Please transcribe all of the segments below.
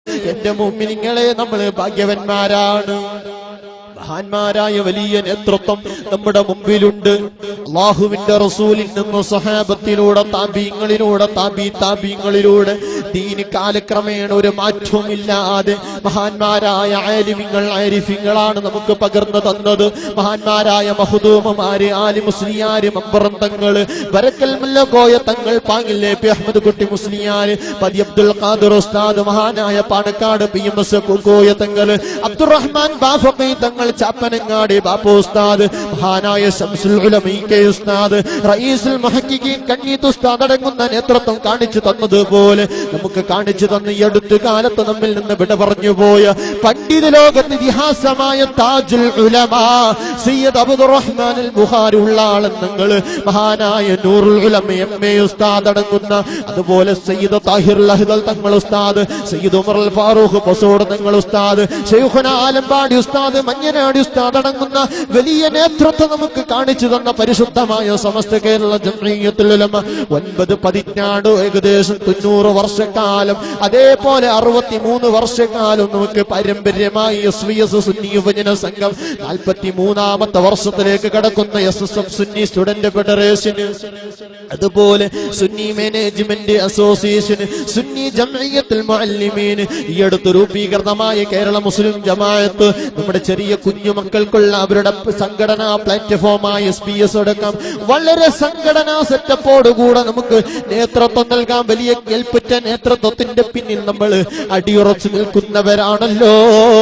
എന്റെ മുമ്പിനിങ്ങളെ നമ്മൾ ഭാഗ്യവന്മാരാണ് മഹാന്മാരായ വലിയ നേതൃത്വം നമ്മുടെ മുമ്പിലുണ്ട് അള്ളാഹുവിന്റെ റസൂലിൽ നിന്ന് സഹാബത്തിലൂടെ താബീങ്ങളിലൂടെ താബി താബീങ്ങളിലൂടെ ദീന് കാലക്രമേണ ഒരു മാറ്റവുമില്ലാതെ മഹാന്മാരായ ആലിമിങ്ങൾ ആരിഫിങ്ങളാണ് നമുക്ക് പകർന്നു തന്നത് മഹാന്മാരായ മഹദൂമമാര് ആലി മുസ്ലിയാര് മമ്പറന്തങ്ങള് വരക്കൽ മുല്ലകോയ തങ്ങൾ പാങ്ങില്ലേ പി അഹമ്മദ് കുട്ടി മുസ്ലിയാര് പതി അബ്ദുൽ ഖാദിർ ഉസ്താദ് മഹാനായ Panakkad P M S Koya Thangal Abdurahman Bafaqi തങ്ങൾ ചാപ്പനങ്ങാടി ബാപ്പു ഉസ്താദ് മഹാനായ ശംസുൽ ഉലമ ഇ കെ ഉസ്താദ് റയീസുൽ മുഹക്കിഖീൻ കണ്ണീത്ത് ഉസ്താദ് അടങ്ങുന്ന നേതൃത്വം കാണിച്ചു തന്നതുപോലെ നമുക്ക് കാണിച്ചു തന്ന ഈ അടുത്ത കാലത്ത് നമ്മിൽ നിന്ന് വിട പറഞ്ഞു പോയ പണ്ഡിത ലോകത്ത് ഇതിഹാസമായ താജുൽ ഉലമ സയ്യദ് അബ്ദുറഹ്മാൻ അൽ ബുഖാരി ഉള്ള ആളെന്നങ്ങൾ മഹാനായ നൂറുൽ ഉലമ എം എ ഉസ്താദ് അടങ്ങുന്ന അതുപോലെ സയ്യിദ് താഹിർ ലഹദൽ തങ്ങൾ ഉസ്താദ് സയ്യിദ് ഉമർ അൽ ഫാറൂഖ് പൊസോട് തങ്ങൾ ഉസ്താദ് ഷെയ്ഖുന ആലമ്പാടി ഉസ്താദ് മഞ്ഞനാടി ഉസ്താദ് അടങ്ങുന്ന വലിയ നേതൃത്വം നമുക്ക് കാണിച്ചു തന്ന പരിശുദ്ധമായ സമസ്ത കേരള ജംഇയ്യത്തുൽ ഉലമ ഒൻപത് പതിറ്റാണ്ട് ഏകദേശം തൊണ്ണൂറ് വർഷക്കാലം അതേപോലെ അറുപത്തിമൂന്ന് വർഷക്കാലം നമുക്ക് പാരമ്പര്യമായി എസ് വി എസ് സുന്നി യുവജന സംഘം നാൽപ്പത്തി മൂന്നാമത്തെ വർഷത്തിലേക്ക് കടക്കുന്ന S S F Sunni student ഫെഡറേഷന് അതുപോലെ സുന്നി മാനേജ്മെന്റ് അസോസിയേഷൻ സുന്നി ജംഇയ്യത്തുൽ മുഅല്ലിമീൻ ഈ അടുത്ത് രൂപീകൃതമായ കേരള മുസ്ലിം ജമാഅത്ത് നമ്മുടെ ചെറിയ കുഞ്ഞു മക്കൾക്കുള്ള അവരുടെ സംഘടനാ പ്ലാറ്റ്ഫോമായ എസ് പി എസ് അടക്കം വളരെ സംഘടനാ സെറ്റപ്പോടുകൂടെ നമുക്ക് നേതൃത്വം നൽകാൻ വലിയ കേൾപ്പറ്റ നേതൃത്വത്തിന്റെ പിന്നിൽ നമ്മൾ അടിയുറച്ചു നിൽക്കുന്നവരാണല്ലോ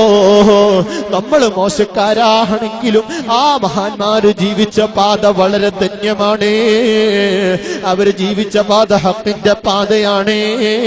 നമ്മൾ മോശക്കാരാണെങ്കിലും ആ മഹാന്മാര് ജീവിച്ച പാത വളരെ ധന്യമാണ് അവര് ജീവിച്ച പാത ഹക്കിന്റെ പാതയാണ്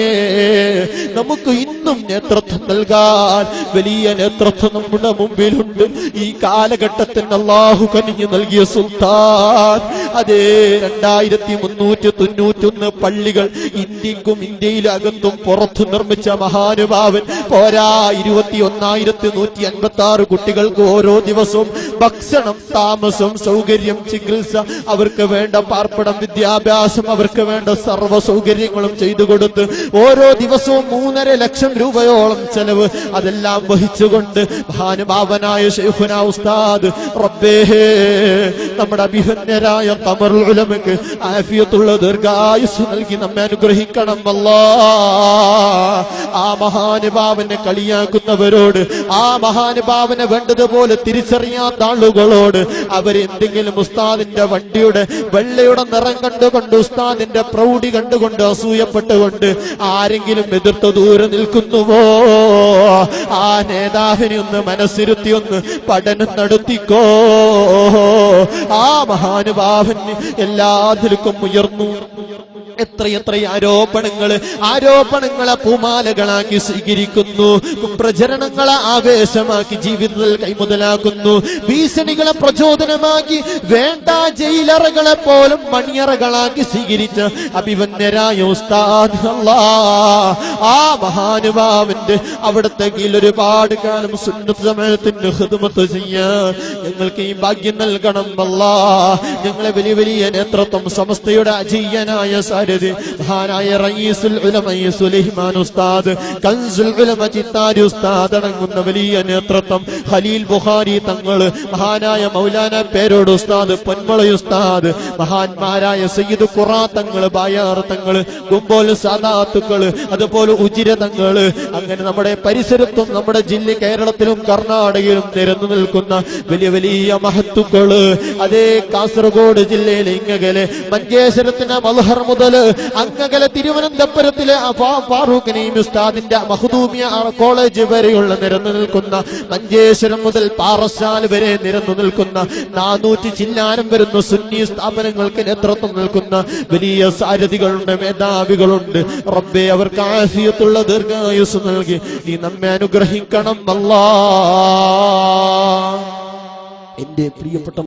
നമുക്ക് ഇന്നും നേതൃത്വം നൽകാൻ വലിയ നേതൃത്വം നമ്മുടെ മുമ്പിലുണ്ട് ഈ കാലഘട്ടത്തിന് അള്ളാഹു കനിഞ്ഞു നൽകിയ സുൽത്താൻ അതേ രണ്ടായിരത്തി മുന്നൂറ്റി തൊണ്ണൂറ്റൊന്ന് പള്ളികൾ ഇന്ത്യക്കും ഇന്ത്യയിലകത്തും പുറത്തു നിർമ്മിച്ച മഹാനുഭാവൻ പോരാ ഇരുപത്തി ഒന്നായിരത്തി നൂറ്റി അൻപത്തി ആറ് കുട്ടികൾക്ക് ഓരോ ദിവസവും ഭക്ഷണം താമസം സൗകര്യം ചികിത്സ അവർക്ക് വേണ്ട പാർപ്പിടം വിദ്യാഭ്യാസം അവർക്ക് വേണ്ട സർവ്വ സൗകര്യങ്ങളും ചെയ്തു കൊടുത്ത് ഓരോ ദിവസവും മൂന്നര ലക്ഷം രൂപയോളം ചെലവ് അതെല്ലാം വഹിച്ചുകൊണ്ട് ഭാനുഭാവനായ ഷെയ്ഖുന ഉസ്താദ് റബ്ബേ നമ്മുടെ അഭിഹന്യരായ തമറുൽ ഉലമക്ക് ആഫിയത്തുള്ള ദീർഘായുസ് നൽകി നമ്മെ അനുഗ്രഹിക്കണം അല്ലാ ആ മഹാനുഭാവനെ കളിയാക്കുന്നവരോട് ആ മഹാനുഭാവനെ വേണ്ടതുപോലെ തിരിച്ചറിയാത്ത ആളുകളോട് അവരെന്തെങ്കിലും ഉസ്താദിന്റെ വണ്ടിയുടെ വെള്ളയുടെ നിറം കണ്ടുകൊണ്ട് ഉസ്താദിന്റെ പ്രൗഢി കണ്ടുകൊണ്ട് അസൂയപ്പെട്ടുകൊണ്ട് ആരെങ്കിലും എതിർത്ത് ദൂരെ നിൽക്കുന്നുവോ ആ നേതാവിനെ ഒന്ന് മനസ്സിരുത്തി ഒന്ന് പഠനം നടത്തിക്കോ ആ മഹാനുഭാവന് എല്ലാത്തിലും ഉയർന്നു എത്രയെത്ര ആരോപണങ്ങള് ആരോപണങ്ങളെ പൂമാലകളാക്കി സ്വീകരിക്കുന്നു പ്രചരണങ്ങളെ ആവേശമാക്കി ജീവിതത്തിൽ കൈമുതലാക്കുന്നു ഭീഷണികളെ പ്രചോദനമാക്കി വേണ്ട ജയിലറകളെ പോലും മണിയറകളാക്കി സ്വീകരിച്ച അഭിവന്യരായ ഉസ്താദ് അല്ലാ ആ മഹാനുഭാവന്റെ അവിടുത്തെ കീഴിൽ ഒരുപാട് കാലം സുന്നത്ത് സമയത്തിന് ഹിദ്മത്ത് ചെയ്യാൻ ഞങ്ങൾക്ക് ഈ ഭാഗ്യം നൽകണം അല്ലാ ഞങ്ങളെ വലിയ വലിയ നേതൃത്വം സമസ്തയുടെ അജയ്യനായ സാരഥി മഹാനായ റയീസുൽ ഉലമ സുലൈമാൻ ഉസ്താദ് കൻസുൽ ഉലമ ചിത്താരി ഉസ്താദ് അടങ്ങുന്ന വലിയ നേതൃത്വം ഖലീൽ ബുഖാരി തങ്ങള് മഹാനായ മൗലാന പേരോട് ഉസ്താദ് പൊന്മള ഉസ്താദ് മഹാന്മാരായ സയ്യിദ് ഖുറാ തങ്ങള് ബായാർ തങ്ങള് ഗുംബോൽ സാദാത്തുക്കള് അതുപോലെ ഉജിര തങ്ങള് അങ്ങനെ നമ്മുടെ പരിസരത്തും നമ്മുടെ ജില്ല കേരളത്തിലും കർണാടകയിലും നിരന്നു നിൽക്കുന്ന വലിയ വലിയ മഹത്തുക്കള് അതേ കാസർഗോഡ് ജില്ലയിലെ ഇങ്ങകലെ മഞ്ചേശ്വരത്തിന് മൽഹർ മുതൽ അങ്ങകലെ തിരുവനന്തപുരത്തിലെ ആ ഫാ- ഫാറൂഖ് നഈം ഉസ്താദിന്റെ മഹദൂമിയ കോളേജ് വരെയുള്ള നിരന്നു നിൽക്കുന്ന മഞ്ചേശ്വരം മുതൽ പാറശാൽ വരെ നിരന്നു നിൽക്കുന്ന നാനൂറ്റി ചില്ലാനം വരുന്ന സുന്നി സ്ഥാപനങ്ങൾക്ക് നേതൃത്വം നിൽക്കുന്ന വലിയ സാരഥികളുണ്ട് മേധാവികളുണ്ട് റബ്ബെ അവർക്ക് ആഫിയത്തുള്ള ദീർഘായുസ് നൽകി നീ നമ്മെ അനുഗ്രഹിക്കണം അല്ലാ എന്റെ പ്രിയപ്പെട്ട